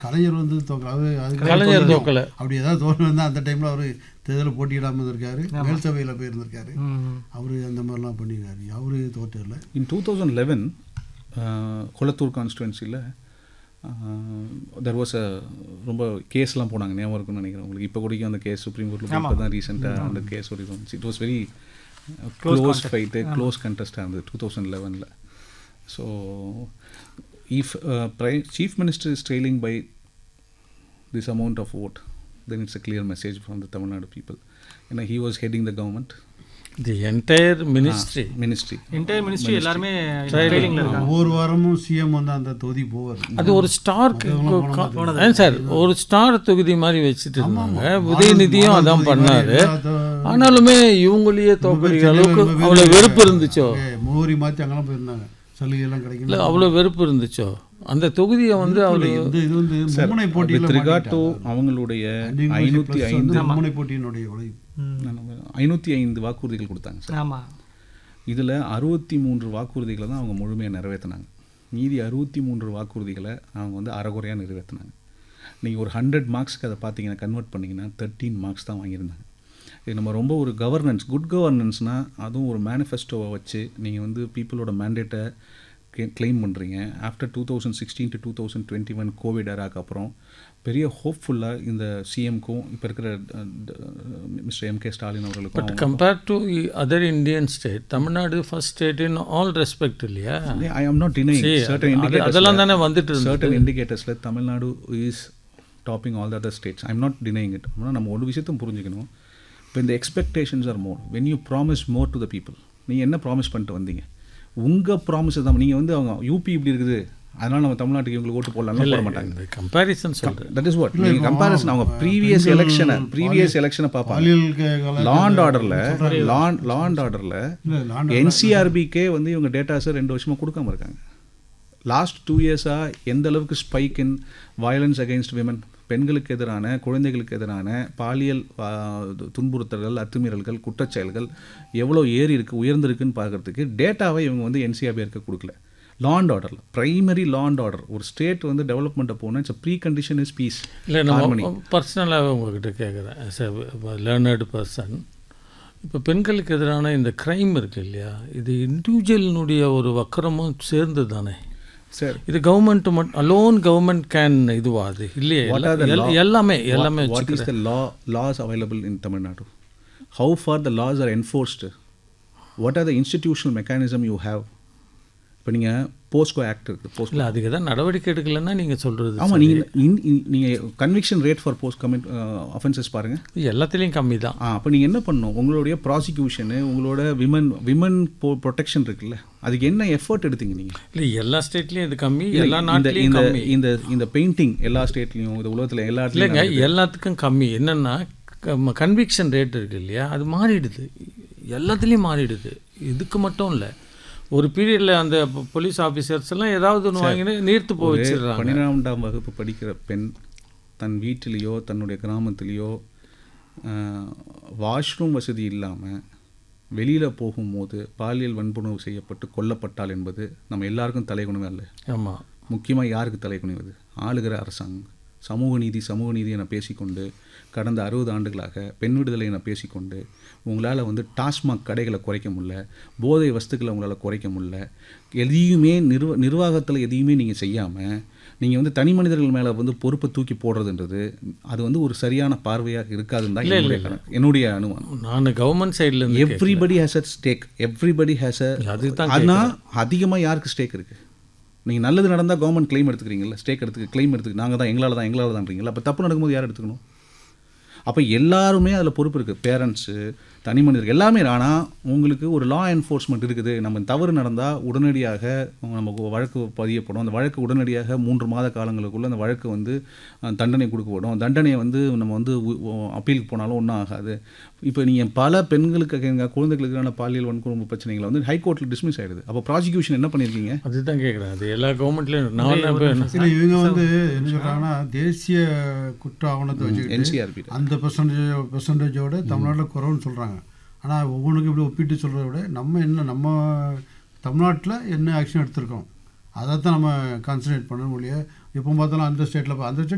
கலைஞர் வந்து தோக்கல அது அதுக்கு கலைஞர் தோல்வி. தோக்கல. அப்படி ஏதாவது தோல்வி வந்தால் அந்த டைமில் அவர் தேர்தலில் போட்டியிடாமல் இருந்திருக்காரு மேல் சபையில் போயிருந்திருக்காரு ம். அவர் அந்த மாதிரிலாம் பண்ணியிருக்காரு அவரு தோற்றில்ல in two thousand eleven Kolathur கான்ஸ்டுவன்சியில் தெர் வாஸ் அ ரொம்ப கேஸ்லாம் போனாங்க ஞாபகம் இருக்கும்னு நினைக்கிறேன் உங்களுக்கு இப்போ கூடயும் அந்த கேஸ் சுப்ரீம் கோர்ட்டில் இப்போ தான் ரீசெண்டாக அந்த கேஸ் ஒரு இது it was very close fight close கண்டெஸ்டாக இருந்தது டூ தௌசண்ட் லெவனில் so if pry chief minister is trailing by this amount of vote, then it's a clear message from the Tamil Nadu people. You know, he was heading the government, the entire ministry ministry. Inter ministry எல்லாருமே ட்ரைனிங்ல இருக்காங்க ஒவ்வொரு வாரமும் CM வந்து அந்த தொகுதி போவார் அது ஒரு ஸ்டார் சார் ஒரு ஸ்டார் தொகுதி மாதிரி வச்சுட்டு இருந்தாங்க உதயநிதியும் அதான் பண்ணாரு ஆனாலுமே இவங்களையே தோக்கடிக்கிற அளவுக்கு அவ்வளோ வெறுப்பு இருந்துச்சோ முகவரி மாற்றி அங்கெல்லாம் போயிருந்தாங்க சலுகை எல்லாம் கிடைக்கல இல்லை அவ்வளோ வெறுப்பு இருந்துச்சோ அந்த தொகுதியை வந்து அவர் இந்த இது வந்து மும்முனை போட்டியில் With regard to அவங்களுடைய ஐநூற்றி ஐந்து மும்முனை போட்டியினுடைய உழைப்பு ஐநூற்றி ஐந்து வாக்குறுதிகள் கொடுத்தாங்க சார் ஆமா இதில் அறுபத்தி மூன்று வாக்குறுதிகளை தான் அவங்க முழுமையாக நிறைவேற்றினாங்க மீதி அறுபத்தி மூன்று வாக்குறுதிகளை அவங்க வந்து அறகுறையாக நிறைவேற்றினாங்க நீங்கள் ஒரு ஹண்ட்ரட் மார்க்ஸ்க்கு அதை பார்த்தீங்கன்னா கன்வெர்ட் பண்ணிங்கன்னா தேர்ட்டீன் மார்க்ஸ் தான் வாங்கியிருந்தாங்க இது நம்ம ரொம்ப ஒரு கவர்னன்ஸ் குட் கவர்னன்ஸ்னால் அதுவும் ஒரு மேனிஃபெஸ்டோவை வச்சு நீங்கள் வந்து பீப்புளோட மேண்டேட்டை கிளைம் பண்ணுறீங்க after two thousand sixteen to two thousand twenty one covid எராக்கு அப்புறம் பெரிய ஹோப்ஃபுல்லாக இந்த சிஎம்க்கும் இப்போ இருக்கிற மிஸ்டர் எம் கே ஸ்டாலின் அவர்களுக்கும் but compare to other Indian state Tamil Nadu first state in all respect இல்லையா I am not denying See, certain அது- indicators அதெல்லாம் தானே வந்துட்டு இருந்தது. certain indicatorsல Tamil Nadu is topping all the other states I am not denying it ஆனால் நம்ம ஒரு விஷயத்தையும் புரிஞ்சுக்கணும் இப்போ இந்த expectations are more when you promise more to the people நீங்கள் என்ன ப்ராமிஸ் பண்ணிட்டு வந்தீங்க உங்கள் ப்ராமிஸ் தான் நீங்கள் வந்து அவங்க யூபி இப்படி இருக்குது அதனால நம்ம தமிழ்நாட்டுக்கு இவங்களுக்கு ஓட்டு போடலாம் போட மாட்டாங்க இந்த கம்பேரிசன் சொல்கிறேன் தட் இஸ் வாட் நீங்கள் கம்பேரிசன் அவங்க ப்ரீவியஸ் எலெக்ஷனை ப்ரீவியஸ் எலெக்ஷனை பார்ப்பாங்க பாலியல் க- கலாச்சாரம் லாண்ட் ஆர்டரில் லாண்ட் லாண்ட் ஆர்டரில் இல்ல, land என்சிஆர்பிக்கே வந்து இவங்க டேட்டாஸை ரெண்டு வருஷமாக கொடுக்காம இருக்காங்க லாஸ்ட் டூ இயர்ஸாக எந்த அளவுக்கு spike in violence against women பெண்களுக்கு எதிரான குழந்தைகளுக்கு எதிரான பாலியல் ஆ, துன்புறுத்தல்கள் அத்துமீறல்கள் குற்றச்செயல்கள் எவ்வளோ ஏறி இருக்கு உயர்ந்திருக்குன்னு பார்க்கறதுக்கு டேட்டாவை இவங்க வந்து என்சிஆர்பி இருக்க கொடுக்கல லாண்ட் ஆர்டரில் பிரைமரி லாண்ட் ஆர்டர் ஒரு ஸ்டேட் வந்து டெவலப்மெண்ட்டை போனால் it's precondition is peace இல்லை நம்ம பர்சனலாக உங்ககிட்ட கேட்குறேன் ஆஸ் எ லேர்னர்டு பர்சன் இப்போ பெண்களுக்கு எதிரான இந்த க்ரைம் இருக்கு இல்லையா இது இண்டிவிஜுவலினுடைய ஒரு வக்கரமும் சேர்ந்து தானே சார் இது கவர்மெண்ட் மட்டும் அலோன் கவர்மெண்ட் கேன் இதுவா அது இல்லையே What are the எல்லா- law- எல்லாமே எல்லாமே what, what is the law laws available in Tamil Nadu? How far the laws are enforced? What are the institutional mechanism you have? இப்போ நீங்கள் Bosco act இருக்குது Bosco இல்லை அதுக்கு தான் நடவடிக்கை எடுக்கலைன்னா நீங்கள் சொல்கிறது ஆமாம் நீங்கள் நீங்கள் conviction rate for post commit offences பாருங்கள் எல்லாத்துலேயும் கம்மி தான் ஆ அப்போ நீங்கள் என்ன பண்ணணும் உங்களுடைய ப்ராசிக்யூஷனு உங்களோட விமன் விமன் ப்ரொடெக்ஷன் இருக்குல்ல அதுக்கு என்ன எஃபர்ட் எடுத்தீங்க நீங்கள் இல்லை எல்லா ஸ்டேட்லேயும் இது கம்மி இல்ல, எல்லா இந்த நாட்டிலையும் இந்த கம்மி இந்த இந்த பெயிண்டிங் எல்லா ஸ்டேட்லேயும் இந்த உலகத்தில் எல்லா இடத்துலையும் இல்லைங்க எல்லாத்துக்கும் கம்மி என்னென்னா கன்விக்ஷன் ரேட் இருக்கு இல்லையா அது மாறிடுது எல்லாத்துலேயும் மாறிடுது இதுக்கு மட்டும் இல்லை ஒரு பீரியடில் அந்த போலீஸ் ஆஃபீஸர்ஸ் எல்லாம் ஏதாவது ஒன்று வாங்கினு நீர்த்து போய் வச்சிடுறாங்க பன்னிரெண்டாம் வகுப்பு படிக்கிற பெண் தன் வீட்டிலேயோ தன்னுடைய கிராமத்திலேயோ வாஷ்ரூம் வசதி இல்லாமல் வெளியில் போகும்போது பாலியல் வன்புணர்வு செய்யப்பட்டு கொல்லப்பட்டால் என்பது நம்ம எல்லாருக்கும் தலைகுணமே அல்ல ஆமாம் முக்கியமாக யாருக்கு தலைகுனிவது ஆளுகிற அரசாங்கம் சமூக நீதி சமூக நீதி என பேசிக்கொண்டு கடந்த அறுபது ஆண்டுகளாக பெண் விடுதலை என பேசிக்கொண்டு உங்களால் வந்து டாஸ்மாக் கடைகளை குறைக்க முடியல போதை வஸ்துக்களை உங்களால் குறைக்க முடியல எதையுமே நிர்வ நிர்வாகத்தில் எதையுமே நீங்கள் செய்யாமல் நீங்கள் வந்து தனி மனிதர்கள் மேலே வந்து பொறுப்பை தூக்கி போடுறதுன்றது அது வந்து ஒரு சரியான பார்வையாக இருக்காதுன்னு தான் என்னுடைய கணக்கு- என்னுடைய அனுமானம் நான் கவர்மெண்ட் சைட்லேருந்து everybody has a stake everybody has a அதுதான் ஆனால் அதிகமாக யாருக்கு ஸ்டேக் இருக்குது நீங்கள் நல்லது நடந்தால் கவர்மெண்ட் claim எடுத்துக்கிறீங்கல்ல ஸ்டேக் எடுத்துக்க claim எடுத்துக்க நாங்கள் தான் எங்களால் தான் எங்களால் தான்றீங்களா அப்போ தப்பு நடக்கும்போது யார் எடுத்துக்கணும் அப்போ எல்லாருமே அதில் பொறுப்பு இருக்குது பேரண்ட்ஸு தனி மனிதர்கள் எல்லாமே ஆனால் உங்களுக்கு ஒரு லா என்ஃபோர்ஸ்மெண்ட் இருக்குது நம்ம தவறு நடந்தால் உடனடியாக நமக்கு வழக்கு பதியப்படும் அந்த வழக்கு உடனடியாக மூன்று மாத காலங்களுக்குள்ள அந்த வழக்கு வந்து அஹ், தண்டனை கொடுக்கப்படும் தண்டனையை வந்து நம்ம வந்து அப்பீலுக்கு போனாலும் ஒன்றும் ஆகாது இப்போ நீங்கள் பல பெண்களுக்கு எங்கள் குழந்தைகளுக்கு எதிரான பாலியல் வன்கொடுமை பிரச்சனைகளை வந்து ஹைகோர்ட்டில் டிஸ்மிஸ் ஆகிடுது அப்போ ப்ராசிக்யூஷன் என்ன பண்ணியிருக்கீங்க அதுதான் கேட்குறேன் அது எல்லா கவர்மெண்ட்லேயும் நான் இப்ப என்ன- இல்லை இவங்க வந்து என்ன சொல்கிறாங்கன்னா தேசிய குற்ற ஆவணத்தை வச்சுக்கிட்டு என்சிஆர்பி அந்த பெர்சன்டேஜ் பெர்சன்டேஜோட தமிழ்நாட்டில் குறைவுன்னு சொல்கிறாங்க ஆனால் ஒவ்வொன்றுக்கும் இப்படி ஒப்பிட்டு சொல்கிறத விட நம்ம என்ன நம்ம தமிழ்நாட்டில் என்ன ஆக்ஷன் எடுத்திருக்கோம் அதை தான் நம்ம கான்சன்ட்ரேட் பண்ணணும் ஒழிய எப்போ பார்த்தாலும் அந்த ஸ்டேட்டில் அந்த ஸ்டேட்